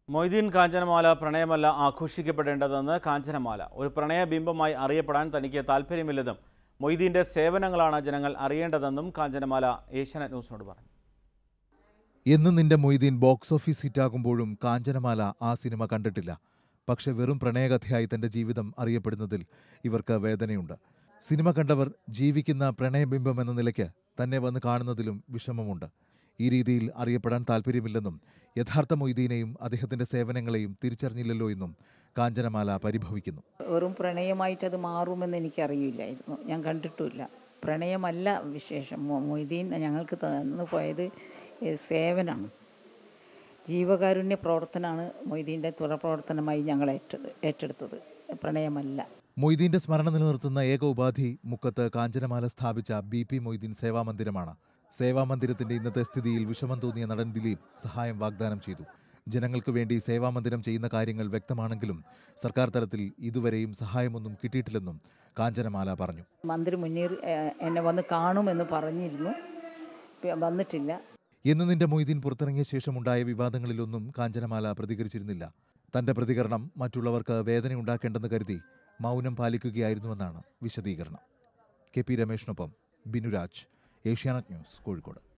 മൊയ്തീൻ കാഞ്ചനമാല പ്രണയമല്ല ആഘോഷിക്കപ്പെടേണ്ടതെന്ന് കാഞ്ചനമാല ഒരു പ്രണയബിംബമായി അറിയപ്പെടാൻ തനിക്ക് താല്പര്യമില്ലെന്നും മൊയ്തീൻ്റെ സേവനങ്ങളാണ് ജനങ്ങൾ അറിയേണ്ടതെന്നും കാഞ്ചനമാല ഏഷ്യാനെറ്റ് ന്യൂസിനോട് പറഞ്ഞു എന്ന് നിന്റെ മൊയ്തീൻ ബോക്സ് ഓഫീസ് ഹിറ്റാകുമ്പോഴും കാഞ്ചനമാല ആ സിനിമ കണ്ടിട്ടില്ല പക്ഷെ വെറും പ്രണയകഥയായി തന്റെ ജീവിതം അറിയപ്പെടുന്നതിൽ ഇവർക്ക് വേദനയുണ്ട് സിനിമ കണ്ടവർ ജീവിക്കുന്ന പ്രണയബിംബം എന്ന നിലയ്ക്ക് തന്നെ വന്ന് കാണുന്നതിലും വിഷമമുണ്ട് ഈ രീതിയിൽ അറിയപ്പെടാൻ താല്പര്യമില്ലെന്നും യഥാർത്ഥ മൊയ്തീനെയും അദ്ദേഹത്തിന്റെ സേവനങ്ങളെയും തിരിച്ചറിഞ്ഞില്ലല്ലോ എന്നും കാഞ്ചനമാല പരിഭവിക്കുന്നു വെറും പ്രണയമായിട്ട് അത് മാറുമെന്ന് എനിക്കറിയില്ലായിരുന്നു ഞാൻ കണ്ടിട്ടുമില്ല പ്രണയമല്ല വിശേഷം മൊ- മൊയ്തീൻ ഞങ്ങൾക്ക് തന്നു പോയത് ഏ, സേവനമാണ് ജീവകാരുണ്യ പ്രവർത്തനമാണ് മൊയ്തീൻ്റെ തുടർ പ്രവർത്തനമായി ഞങ്ങൾ ഏറ്റത് ഏറ്റെടുത്തത് പ്രണയമല്ല മൊയ്തീന്റെ സ്മരണ നിലനിർത്തുന്ന ഏക ഉപാധി മുക്കത്ത് കാഞ്ചനമാല സ്ഥാപിച്ച ബി പി മൊയ്തീൻ സേവാമന്ദിരമാണ് സേവാമന്ദിരത്തിന്റെ ഇന്നത്തെ സ്ഥിതിയിൽ വിഷമം തോന്നിയ നടൻ ദിലീപ് സഹായം വാഗ്ദാനം ചെയ്തു ജനങ്ങൾക്ക് വേണ്ടി സേവാമന്ദിരം ചെയ്യുന്ന കാര്യങ്ങൾ വ്യക്തമാണെങ്കിലും സർക്കാർ തലത്തിൽ ഇതുവരെയും സഹായമൊന്നും കിട്ടിയിട്ടില്ലെന്നും കാഞ്ചനമാല പറഞ്ഞു മന്ത്രി മുന്നീർ ഏ, എന്നെ വന്ന് കാണുമെന്ന് പറഞ്ഞിരുന്നു പി- വന്നിട്ടില്ല എന്ന് നിന്റെ മൊയ്തീൻ പുറത്തിറങ്ങിയ ശേഷമുണ്ടായ വിവാദങ്ങളിലൊന്നും കാഞ്ചനമാല പ്രതികരിച്ചിരുന്നില്ല തന്റെ പ്രതികരണം മറ്റുള്ളവർക്ക് വേദനയുണ്ടാക്കേണ്ടെന്ന് കരുതി മൗനം പാലിക്കുകയായിരുന്നുവെന്നാണ് വിശദീകരണം കെ പി രമേഷിനൊപ്പം ബിനുരാജ് ഏഷ്യാനെറ്റ് ന്യൂസ് കോഴിക്കോട്